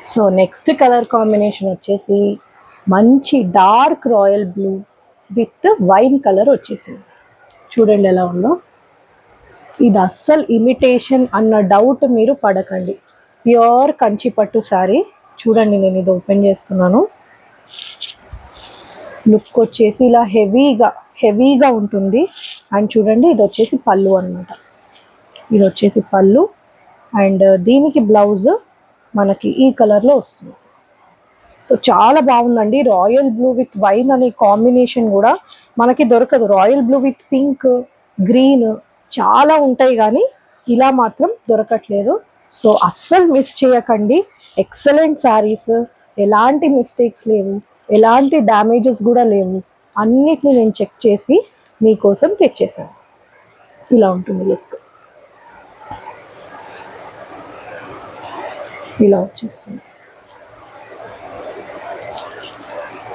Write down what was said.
so next colour combination వచ్చేసి మంచి dark royal blue with wine colour వచ్చేసింది చూడండి ఎలా ఉందో ఇది అస్సలు ఇమిటేషన్ అన్న డౌట్ మీరు పడకండి ప్యూర్ కంచి పట్టు శారీ చూడండి నేను ఇది ఓపెన్ చేస్తున్నాను లుక్ వచ్చేసి ఇలా హెవీగా హెవీగా ఉంటుంది అండ్ చూడండి ఇది వచ్చేసి పళ్ళు అన్నమాట ఇది వచ్చేసి పళ్ళు అండ్ దీనికి బ్లౌజ్ మనకి ఈ కలర్లో వస్తుంది సో చాలా బాగుందండి రాయల్ బ్లూ విత్ వైన్ అనే కాంబినేషన్ కూడా మనకి దొరకదు royal blue with pink green చాలా ఉంటాయి కానీ ఇలా మాత్రం దొరకట్లేదు సో అస్సలు మిస్ చేయకండి ఎక్సలెంట్ శారీస్ ఎలాంటి మిస్టేక్స్ లేవు ఎలాంటి డ్యామేజెస్ కూడా లేవు అన్నిటిని నేను చెక్ చేసి మీకోసం తెచ్చేసాను ఇలా ఉంటుంది లుక్ ఇలా వచ్చేస్తుంది